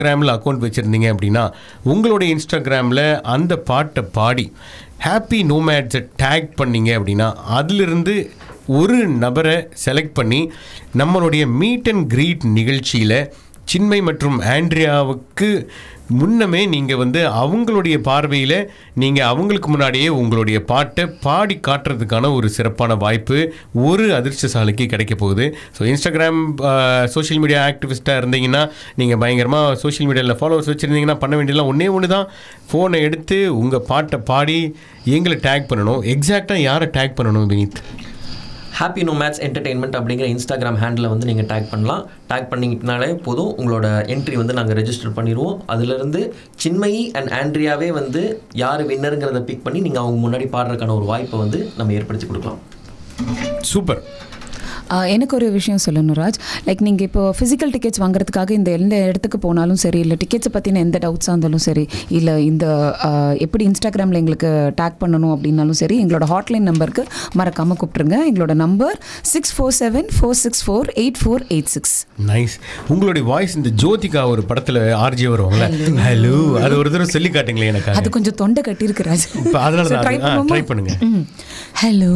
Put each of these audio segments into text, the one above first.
இன்ஸ்டாகிராமில் அக்கௌண்ட் வச்சுருந்தீங்க அப்படின்னா உங்களுடைய இன்ஸ்டாகிராமில் அந்த பாட்டை பாடி ஹாப்பி நோமேட்ஸை டேக் பண்ணீங்க அப்படின்னா அதிலிருந்து ஒரு நபரை செலக்ட் பண்ணி நம்மளுடைய மீட் அண்ட் கிரீட் நிகழ்ச்சியில் சின்மை மற்றும் ஆண்ட்ரியாவுக்கு முன்னமே நீங்கள் வந்து அவங்களுடைய பார்வையில் நீங்கள் அவங்களுக்கு முன்னாடியே உங்களுடைய பாட்டை பாடி காட்டுறதுக்கான ஒரு சிறப்பான வாய்ப்பு ஒரு அதிர்ஷ்டசாலிக்கு கிடைக்க போகுது ஸோ இன்ஸ்டாகிராம் சோஷியல் மீடியா ஆக்டிவிஸ்ட்டாக இருந்தீங்கன்னா நீங்கள் பயங்கரமாக சோஷியல் மீடியாவில் ஃபாலோவர்ஸ் வச்சுருந்தீங்கன்னா பண்ண வேண்டியதெல்லாம் ஒன்றே ஒன்று தான் ஃபோனை எடுத்து உங்கள் பாட்டை பாடி எங்களை டேக் பண்ணணும் எக்ஸாக்டாக யாரை டேக் பண்ணணும் Vineeth happy no match entertainment அப்படிங்கிற இன்ஸ்டாகிராம் ஹேண்டில் வந்து நீங்கள் டேக் பண்ணலாம் டேக் பண்ணிக்கிட்டனாலே போதும் உங்களோட என்ட்ரி வந்து நாங்கள் ரெஜிஸ்டர் பண்ணிடுவோம் அதுலேருந்து சின்மயி அண்ட் ஆண்ட்ரியாவே வந்து யார் வின்னருங்கிறத பிக் பண்ணி நீங்கள் அவங்க முன்னாடி பாடுறதுக்கான ஒரு வாய்ப்பை வந்து நம்ம ஏற்படுத்தி கொடுக்கலாம் சூப்பர் ஆஹ் எனக்கு ஒரு விஷயம் சொல்லணும் ராஜ் லைக் நீங்கள் இப்போ ஃபிசிக்கல் டிக்கெட்ஸ் வாங்குறதுக்காக இந்த எந்த இடத்துக்கு போனாலும் சரி இல்லை டிக்கெட்ஸை பற்றின எந்த டவுட்ஸாக இருந்தாலும் சரி இல்லை இந்த ஆஹ் எப்படி இன்ஸ்டாகிராமில் எங்களுக்கு டேக் பண்ணணும் அப்படின்னாலும் சரி எங்களோட ஹாட்லைன் நம்பருக்கு மறக்காமல் கூப்பிட்ருங்க எங்களோட number six four seven four six four eight four eight six nice உங்களுடைய வாய்ஸ் இந்த ஜோதிகா ஒரு படத்தில் ஆர்ஜி வருவாங்களே ஹலோ அது ஒரு தடவை சொல்லி காட்டுங்களேன் எனக்கு அது கொஞ்சம் தொண்டை கட்டியிருக்கு ராஜ் இப்ப அதனால தான் அது- ஆ, try பண்ணுங்க. Hello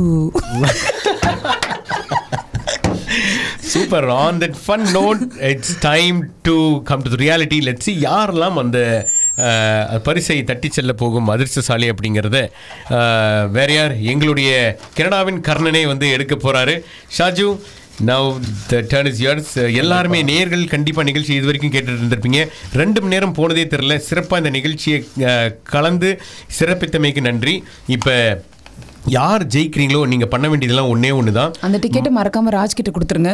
super on that fun note it's time to come to reality let see யாரெல்லாம் அந்த அஹ், பரிசை தட்டி செல்ல போகும் அதிர்ஷ்டசாலி அப்படிங்கிறத அஹ், வேற யார் எங்களுடைய கனடாவின் கர்ணனே வந்து எடுக்க போறாரு Shaju now the turn is yours எல்லாருமே நேர்கள் கண்டிப்பாக நிகழ்ச்சி இது வரைக்கும் கேட்டுட்டு இருந்திருப்பீங்க ரெண்டு மணி நேரம் போனதே தெரில சிறப்பாக இந்த நிகழ்ச்சியை அஹ், கலந்து சிறப்பித்தமைக்கு நன்றி இப்போ யார் ஜெயிக்கிறீங்களோ நீங்கள் பண்ண வேண்டியதெல்லாம் ஒன்றே ஒன்று தான் அந்த டிக்கெட்டை மறக்காமல் ராஜ் கிட்ட கொடுத்துருங்க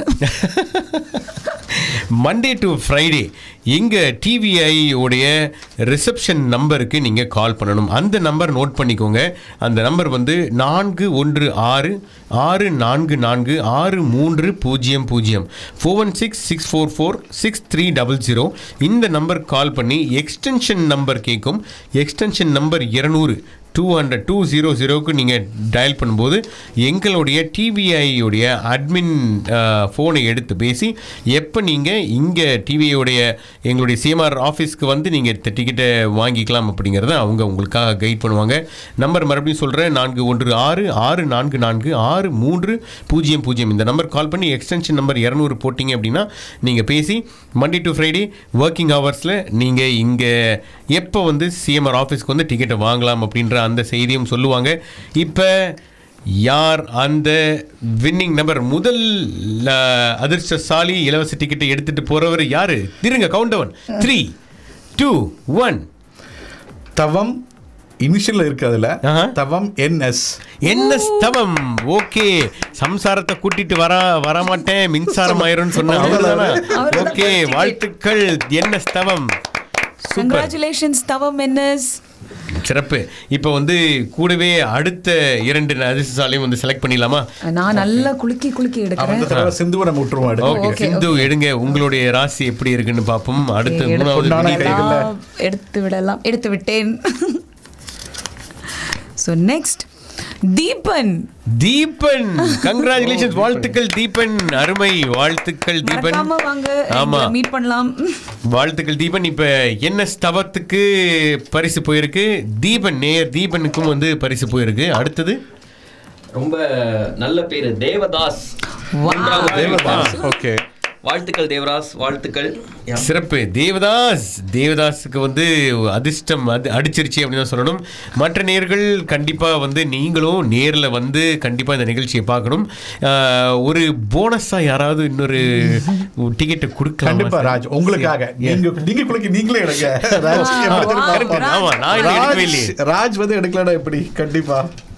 மண்டே டு ஃப்ரைடே எங்கள் டிவிஐ உடைய ரிசப்ஷன் நம்பருக்கு நீங்கள் கால் பண்ணணும் அந்த நம்பர் நோட் பண்ணிக்கோங்க அந்த நம்பர் வந்து நான்கு ஒன்று ஆறு ஆறு நான்கு நான்கு ஆறு மூன்று பூஜ்ஜியம் பூஜ்ஜியம் four one six six four four six three double zero இந்த நம்பர் கால் பண்ணி எக்ஸ்டென்ஷன் நம்பர் கேட்கும் எக்ஸ்டென்ஷன் நம்பர் இருநூறு டூ ஹண்ட்ரட் டூ ஜீரோ ஜீரோக்கு நீங்கள் டயல் பண்ணும்போது எங்களுடைய டிவிஐயுடைய அட்மின் ஃபோனை எடுத்து பேசி எப்போ நீங்கள் இங்கே டிவிஐயுடைய எங்களுடைய சிஎம்ஆர் ஆஃபீஸ்க்கு வந்து நீங்கள் டிக்கெட்டை வாங்கிக்கலாம் அப்படிங்கிறத அவங்க உங்களுக்காக கைட் பண்ணுவாங்க நம்பர் மறுபடியும் சொல்கிறேன் நான்கு ஒன்று ஆறு ஆறு நான்கு நான்கு ஆறு மூன்று பூஜ்ஜியம் பூஜ்ஜியம் இந்த நம்பர் கால் பண்ணி எக்ஸ்டென்ஷன் நம்பர் இரநூறு போட்டிங்க அப்படின்னா நீங்கள் பேசி மண்டே டு ஃப்ரைடே ஒர்க்கிங் ஹவர்ஸில் நீங்கள் இங்கே எப்போ வந்து சிஎம்ஆர் ஆஃபீஸ்க்கு வந்து டிக்கெட்டை வாங்கலாம் அப்படின்ற அந்த செய்தியும் சொல்லுவாங்க இப்போ யார் அந்த வின்னிங் நம்பர் முதல் அஹ், அதிர்ஷ்டசாலி இலவச டிக்கெட்டை எடுத்துட்டு போறவர் யாரு திருங்க கவுண்டவன் த்ரீ டூ ஒன் தவம் இனிஷியல் இருக்கு அதுல ஆஹா. தவம் என்எஸ் என்ன ஸ்தவம் ஓகே சம்சாரத்தை கூட்டிட்டு வர வரமாட்டேன் மின்சாரம் ஆயிரும்னு சொன்ன அவர்தானா ஓகே வாழ்த்துக்கள் என்ன ஸ்தவம் சூப்பர் கங்க்ராச்சுலேஷன்ஸ் தவம் என்னஸ் சிறப்பு இப்போ வந்து கூடவே அடுத்த இரண்டு அதிர்ஷ்டசாலையும் வந்து செலக்ட் பண்ணிடலாமா நான் நல்லா குலுக்கி குலுக்கி அவன் எடுக்கிறேன் இந்த தடவை சிந்துவை நம்ம விட்டுருவோம் அடுத்து. ஓகே okay, சிந்து எடுங்க உங்களுடைய ராசி எப்படி இருக்குன்னு பார்ப்போம் அடுத்து எடுத்து மூணாவது கொண்டாட வினீத். கைகள்ல. எல்லாம் எடுத்து விடலாம் எடுத்து விட்டேன் so next Deepan Deepan congratulations வாழ்த்துக்கள் தீபன் அருமை வாழ்த்துக்கள் தீபன் மறக்காம வாங்க ஆமா மீட் பண்ணலாம் வாழ்த்துக்கள் தீபன் இப்ப என்ன ஸ்தவத்துக்கு பரிசு போயிருக்கு தீபன் நேர் தீபனுக்கும் வந்து பரிசு போயிருக்கு அடுத்தது ரொம்ப நல்ல பேர் தேவதாஸ் Wow. மூன்றாவது தேவதாஸ் ஓகே வாழ்த்துக்கள் தேவராஸ் வாழ்த்துக்கள் Yeah. சிறப்பு தேவதாஸ் தேவதாஸுக்கு வந்து அதிர்ஷ்டம் அது அடிச்சிருச்சு அப்படின்னு தான் சொல்லணும் மற்ற நேர்கள் கண்டிப்பாக வந்து நீங்களும் நேரில் வந்து கண்டிப்பாக இந்த நிகழ்ச்சியை பார்க்கணும் ஆஹ், ஒரு போனஸாக யாராவது இன்னொரு டிக்கெட்டை கொடுக்கலாம் கண்டிப்பா ராஜ் உங்களுக்காக நீங்க நீங்க குளிக்க நீங்களே எடுங்க ராஜ் எப்படி தெரியுமா? correct. ஆமா, நான் இன்னும் எடுக்கவே ராஜ் இல்லையே. ராஜ் வந்து எடுக்கலடா எப்படி கண்டிப்பா